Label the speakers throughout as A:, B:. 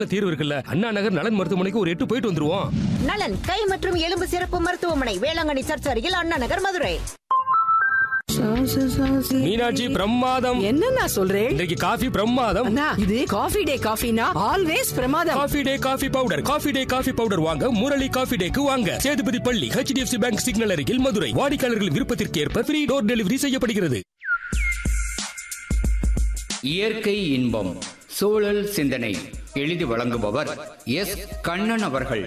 A: தீர்வு இருக்குல்ல அண்ணா நகர் நலன் மருத்துவமனைக்கு ஒரு எட்டு போயிட்டு வந்துருவோம்
B: நலன் கை மற்றும் எலும்பு சிறப்பு மருத்துவமனை வேளாங்கண்ணி சர்ச் அருகில் அண்ணா நகர் மதுரை
A: மீனாட்சி பிரமாதம்
C: என்னண்ணா சொல்றேன்
A: இன்றைக்கு காஃபி பிரமாதம்
C: அண்ணா இது காஃபி டே காஃபினா ஆல்வேஸ் பிரமாதம்
A: Coffee Day coffee powder Coffee Day coffee powder வாங்க முரளி காஃபி டேக்கு வாங்க சேதுபதி பள்ளி ஹெச்டிஎஃப்சி பேங்க் சிக்னல் அருகில் மதுரை வாடிக்கையாளர்களின் விருப்பத்திற்கு ஏற்ப ஃப்ரீ டோர் டெலிவரி செய்யப்படுகிறது
D: இயற்கை இன்பம் சூழல் சிந்தனை எழுதி வழங்குபவர் எஸ் கண்ணன் அவர்கள்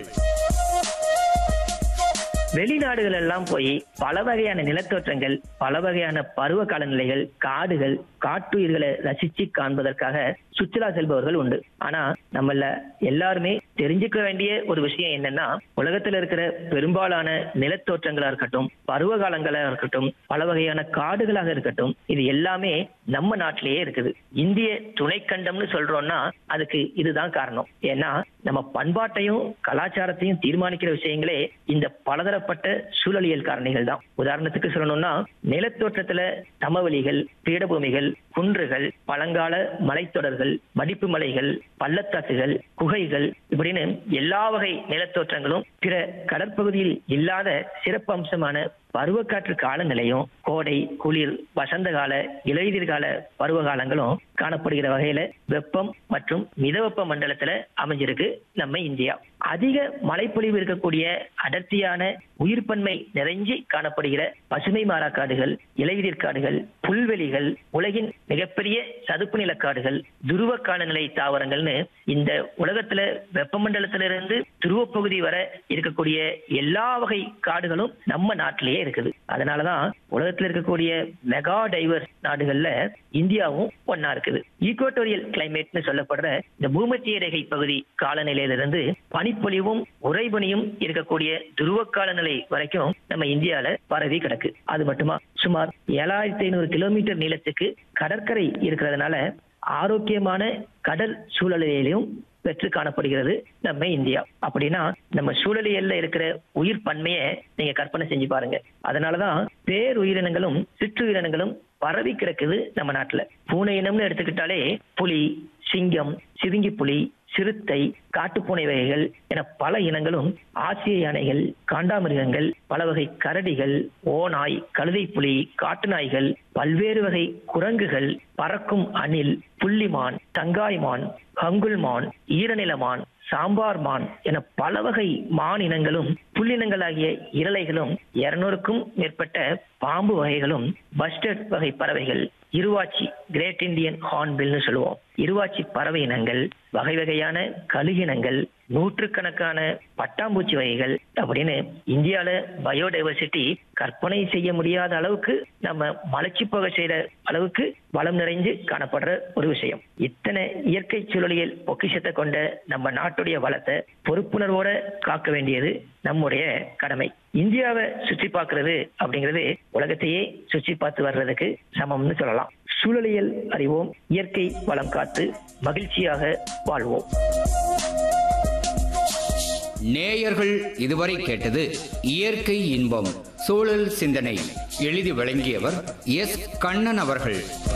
E: வெளிநாடுகள் எல்லாம் போய் பல வகையான நிலத்தோற்றங்கள் பல வகையான பருவ காலநிலைகள் காடுகள் காட்டுயிர்களை ரசிச்சு காண்பதற்காக சுற்றுலா செல்பவர்கள் உண்டு ஆனா நம்மள எல்லாருமே தெரிஞ்சுக்க வேண்டிய ஒரு விஷயம் என்னன்னா உலகத்துல இருக்கிற பெரும்பாலான நிலத்தோற்றங்களா இருக்கட்டும் பருவ காலங்களா இருக்கட்டும் பல வகையான காடுகளாக இருக்கட்டும் இது எல்லாமே நம்ம நாட்டிலேயே இருக்குது இந்திய துணைக்கண்டம்னு சொல்றோம்னா அதுக்கு இதுதான் காரணம் ஏன்னா நம்ம பண்பாட்டையும் கலாச்சாரத்தையும் தீர்மானிக்கிற விஷயங்களே இந்த பலதரப்பட்ட சூழலியல் காரணிகள் தான் உதாரணத்துக்கு சொல்லணும்னா நிலத்தோற்றத்துல சமவெளிகள் பீடபூமிகள் குன்றுகள் பழங்கால மலைத்தொடர்கள் மடிப்பு மலைகள் பள்ளத்தாக்குகள் குகைகள் இப்படின்னு எல்லா வகை நிலத்தோற்றங்களும் பிற கடற்பகுதியில் இல்லாத சிறப்பு அம்சமான பருவக்காற்று காலநிலையும் கோடை குளிர் வசந்த கால இலையுதிர் கால பருவ காலங்களும் காணப்படுகிற வகையில வெப்பம் மற்றும் மிதவெப்ப மண்டலத்துல அமைஞ்சிருக்கு நம்ம இந்தியா அதிக மழைப்பொழிவு இருக்கக்கூடிய அடர்த்தியான உயிர்ப்பன்மை நிறைஞ்சி காணப்படுகிற பசுமை மாறா காடுகள் இலையுதிர் காடுகள் புல்வெளிகள் உலகின் மிகப்பெரிய சதுப்பு நில காடுகள் துருவ காலநிலை தாவரங்கள்னு இந்த உலகத்துல வெப்பமண்டலத்திலிருந்து துருவப்பகுதி வரை இருக்கக்கூடிய எல்லா வகை காடுகளும் நம்ம நாட்டிலேயே இருக்குது அதனாலதான் உலகத்துல இருக்கக்கூடிய மெகா டைவர்ஸ் நாடுகள்ல இந்தியாவும் ஒன்னா இருக்குது ஈக்குவட்டோரியல் கிளைமேட்னு சொல்லப்படுற இந்த பூமத்திய ரேகை பகுதி காலநிலையிலிருந்து பனிப்பொழிவும் உறைபனியும் இருக்கக்கூடிய துருவ காலநிலை வரைக்கும் நம்ம இந்தியால பரவி கிடக்கு அது மட்டுமா சுமார் ஏழாயிரத்தி ஐநூறு கிலோமீட்டர் நீளத்துக்கு கடற்கரை இருக்கிறதுனால ஆரோக்கியமான கடல் சூழலிலும் பெற்று காணப்படுகிறது நம்ம இந்தியா அப்படின்னா நம்ம சூழலியல்ல இருக்கிற உயிர் பன்மையை நீங்க கற்பனை செஞ்சு பாருங்க அதனாலதான் பேருயிரினங்களும் சிற்றுயிரினங்களும் பரவி கிடக்குது நம்ம நாட்டுல பூனை இனம்னு எடுத்துக்கிட்டாலே புலி சிங்கம் சிறுங்கி புலி சிறுத்தை காட்டுப்பூனை வகைகள் என பல இனங்களும் ஆசிய யானைகள் காண்டாமிருகங்கள் பல வகை கரடிகள் ஓநாய் கழுதை புலி காட்டு நாய்கள் பல்வேறு வகை குரங்குகள் பறக்கும் அணில் புள்ளிமான் தங்காய்மான் கங்குல்மான் ஈரநிலமான் சாம்பார் மான் என பல வகை மான் இனங்களும் புல்லினங்களாகிய இரளைகளும் இருநூறுக்கும் மேற்பட்ட பாம்பு வகைகளும் பஸ்டர்ட் வகை பறவைகள் இருவாச்சி கிரேட் இந்தியன் ஹார்ன்பில்னு சொல்லுவோம் இருவாச்சி பறவை இனங்கள் வகை வகையான கழுகினங்கள் நூற்றுக்கணக்கான பட்டாம்பூச்சி வகைகள் அப்படின்னு இந்தியால பயோடைவர்சிட்டி கற்பனை செய்ய முடியாத அளவுக்கு நம்ம மலைச்சு போக செய்யற அளவுக்கு வளம் நிறைஞ்சு காணப்படுற ஒரு விஷயம் இத்தனை இயற்கை சூழலியல் பொக்கிஷத்தை கொண்ட நம்ம நாட்டுடைய வளத்தை பொறுப்புணர்வோட காக்க வேண்டியது நம்முடைய கடமை இந்தியாவை சுற்றி பார்க்கிறது அப்படிங்கிறது உலகத்தையே சுற்றி பார்த்து வர்றதுக்கு சமம்னு சொல்லலாம் சூழலியல் அறிவோம் இயற்கை வளம் காத்து மகிழ்ச்சியாக வாழ்வோம்
D: நேயர்கள் இதுவரை கேட்டது இயற்கை இன்பம் சூழல் சிந்தனை எழுதி வழங்கியவர் எஸ் கண்ணன் அவர்கள்